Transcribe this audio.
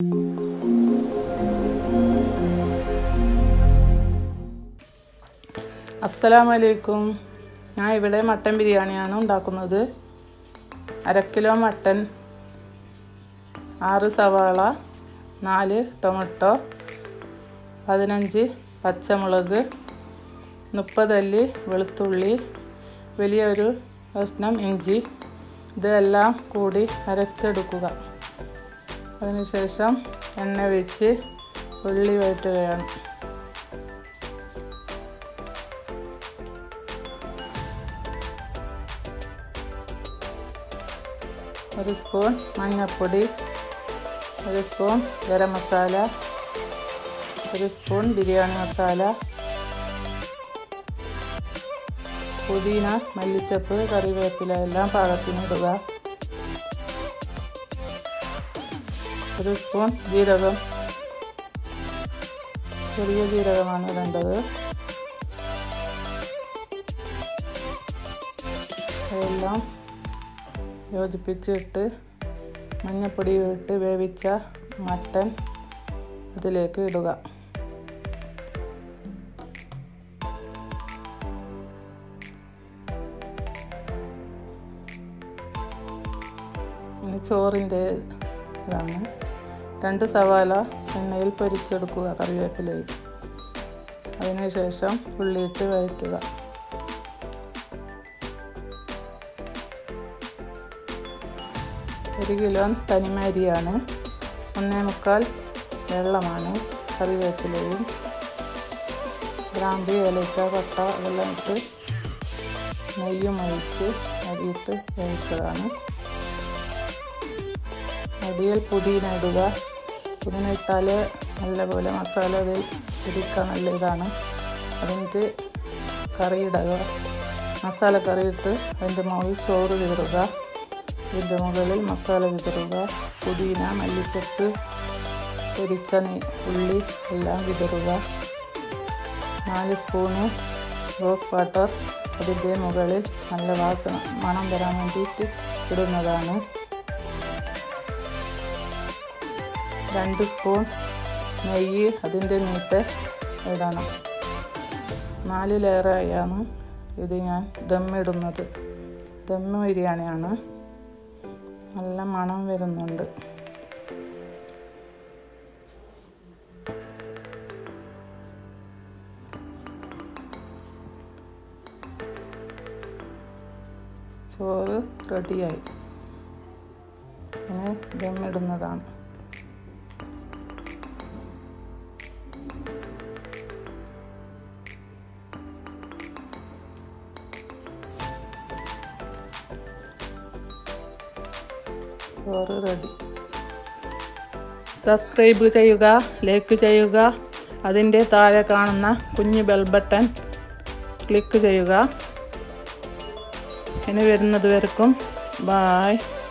അസ്സലാമു അലൈക്കും ഞാൻ ഇവിടെ മട്ടൻ ബിരിയാണിയാണ് ഉണ്ടാക്കുന്നത് അര കിലോ മട്ടൻ ആറ് സവാള നാല് ടൊമാറ്റോ പതിനഞ്ച് പച്ചമുളക് മുപ്പതല്ലി വെളുത്തുള്ളി വലിയൊരു കഷ്ണം ഇഞ്ചി ഇതെല്ലാം കൂടി അരച്ചെടുക്കുക അതിനുശേഷം എണ്ണ ഒഴിച്ച് ഉള്ളി വഴറ്റുകയാണ് ഒരു സ്പൂൺ മഞ്ഞൾപ്പൊടി ഒരു സ്പൂൺ ഗരം മസാല ഒരു സ്പൂൺ ബിരിയാണി മസാല പുതിന മല്ലിച്ചപ്പ് കറിവേപ്പില എല്ലാം പാകത്തിന് ഇടുക ഒരു സ്പൂൺ ജീരകം ചെറിയ ജീരകമാണ് ഇടേണ്ടത് അതെല്ലാം യോജിപ്പിച്ചിട്ട് മഞ്ഞൾപ്പൊടി ഇട്ട് വേവിച്ച മട്ടൻ അതിലേക്ക് ഇടുക ഇനി ചോറിൻ്റെ ഇതാണ് രണ്ട് സവാള എണ്ണയിൽ പൊരിച്ചെടുക്കുക കറിവേപ്പിലയിൽ അതിനുശേഷം ഉള്ളിയിട്ട് വഴറ്റുക ഒരു കിലോ തനിമരിയാണ് ഒന്നേ മുക്കാൽ വെള്ളമാണ് കറിവേപ്പിലയും ഗ്രാമ്പി ഏലക്ക പട്ട അതെല്ലാം ഇട്ട് നെയ്യും ഒഴിച്ച് അരിയിട്ട് വേവിച്ചതാണ് അടിയിൽ പുതിന ഇടുക പുതിന ഇട്ടാൽ നല്ലപോലെ മസാല അതിൽ പിടിക്കാൻ നല്ല ഇതാണ് അതിൻ്റെ കറി ഇടുക മസാല കറി ഇട്ട് അതിൻ്റെ മുകളിൽ ചോറ് വിതറുക ഇതിൻ്റെ മുകളിൽ മസാല വിതറുക പുതിന മല്ലിച്ചപ്പ് പൊരിച്ച ഉള്ളി എല്ലാം വിതറുക നാല് സ്പൂണ് റോസ് വാട്ടർ അതിൻ്റെ മുകളിൽ നല്ല വാസന മണം വരാൻ വേണ്ടിയിട്ട് ഇടുന്നതാണ് രണ്ട് സ്പൂൺ നെയ്യ് അതിൻ്റെ മീത്ത് ഇടണം നാല് ലെയറായാണ് ഇത് ഞാൻ ദമ്മിടുന്നത് ദമ്മ് ബിരിയാണിയാണ് നല്ല മണം വരുന്നുണ്ട് ചോറ് റെഡിയായി ഇനി ദമ്മിടുന്നതാണ് ചോറ് റെഡി സബ്സ്ക്രൈബ് ചെയ്യുക ലൈക്ക് ചെയ്യുക അതിൻ്റെ താഴെ കാണുന്ന കുഞ്ഞ് ബെൽ ബട്ടൺ ക്ലിക്ക് ചെയ്യുക ഇനി വരുന്നത് വരക്കും ബായ്